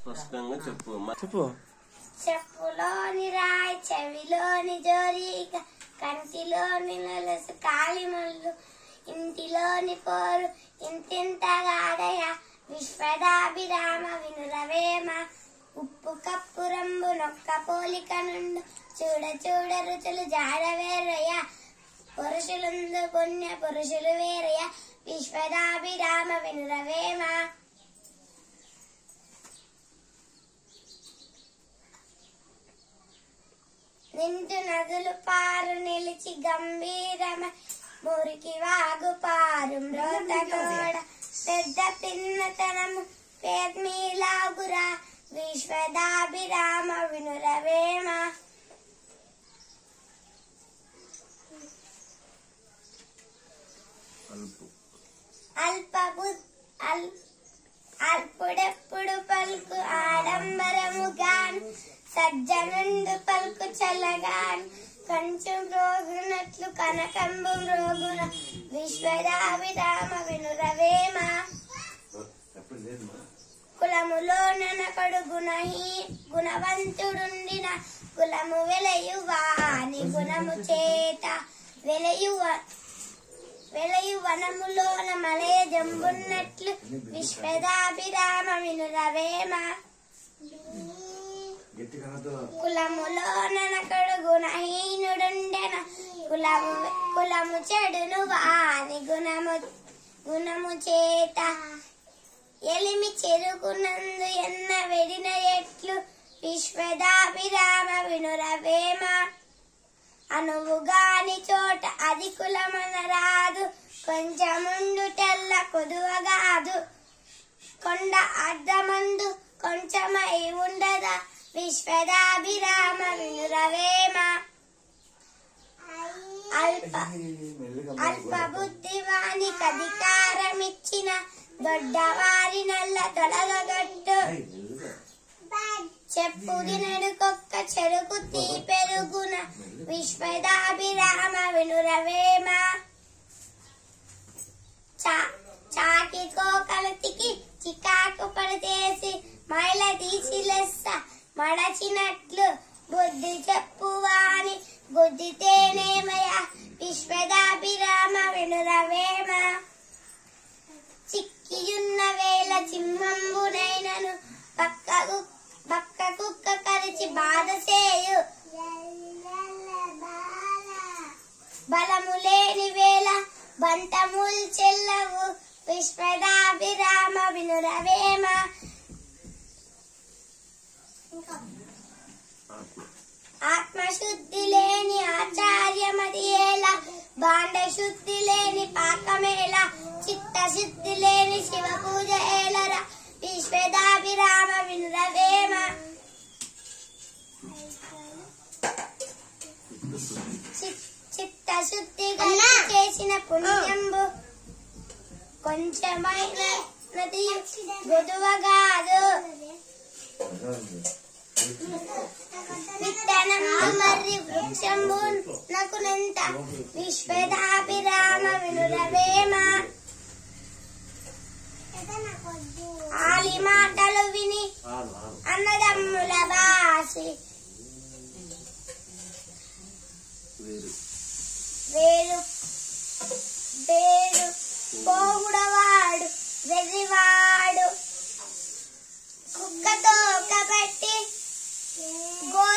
స్పష్టంగా చెప్పు మ- చెప్పు చెప్పులోని రాయి చెవిలోని జోరిక కంటిలోని నలుసు కాలిమల్లు ఇంటిలోని పోరు ఇంతింతగాడయ విశ్వదాభిరామ వినురవేమ ఉప్పు కప్పు రంబు నొక్క పోలిక నుండు చూడ చూడ రుచులు జాడవేరయ్య పురుషులందు పుణ్య పురుషులు వేరయ్య విశ్వదాభిరామ వినురవేమ నిండు నదులు పారు నిలిచి గంభీరమ మురికి వాగు పారు మ్రోతగోడ పెద్ద పిన్నతనము పేర్మీలాగురా విశ్వదాభిరామ వినురవేమ అల్పు అల్పబు అల్ అల్పుడెప్పుడు పలుకు ఆడంబరముగాను సజ్జనుండు పలుకు చల్లగాను కొంచెం రోగునట్లు కనకంబు రోగున విశ్వదాభిరామ వినురవేమ కులములో ననకడు గుణహీ గుణవంతుడుండిన కులము వెలయువాని గుణము చేత వెలయువ వెలయు వనములోన మలయ జంబున్నట్లు విశ్వదాభిరామ వినురవేమ కులములోన నకడు గుణహీనుడుండెన కులము కులము చెడును వాని గుణము గుణము చేత ఎలిమి చెరుకునందు ఎన్న వెడిన ఎట్లు విశ్వదాభిరామ వినురవేమ అనువుగాని చోట అది కులమనరాదు కొంచెముండు తెల్ల కొదువగాదు కొండ అడ్డమందు కొంచెమై ఉండదా విశ్వదాభిరామ వినురవేమ అల్ప అల్ప బుద్ధివానికి అధికారమిచ్చిన దొడ్డవారి నల్ల తొడగొట్టు చెప్పు దినడుకొక్క చెరుకు తీ పెరుగున విశ్వదాభిరామ వినురవేమ చా- చాకి కోకలతికి చికాకు పడితేసి మైల తీసి లెస్స మడచినట్లు బుద్ధి చెప్పువాని బుద్ధితేనేమయ విశ్వదాభిరామ వినురవేమ చిక్కియున్న వేళ చిమ్మంబునైనను పక్కకు పక్క కుక్క కరిచి బాధ చేయు బలము లేని వేళ బంటముల్ చెల్లవు విశ్వదాభిరామ వినురవేమ ఆత్మశుద్ధి లేని ఆచార్యమది ఏలా బాండ శుద్ధి లేని పాకమేళ చిత్తశుద్ధి లేని శివ పూజ ఏలరా విశ్వదాభిరామ వినురవేమ చి- చిత్తశుద్ధి కలిగి చేసిన పుణ్యంబు కొంచెమైన నది గొదువగాదు విత్తనము మరి వృక్షంబు నకునంత విశ్వదాభిరామ వినురవేమ ఆలి మాటలు విని అన్నదమ్ముల బాసి వేరు వేరు వేరు పోగుడవాడు వెర్రివాడు కుక్కతో కబట్టి గో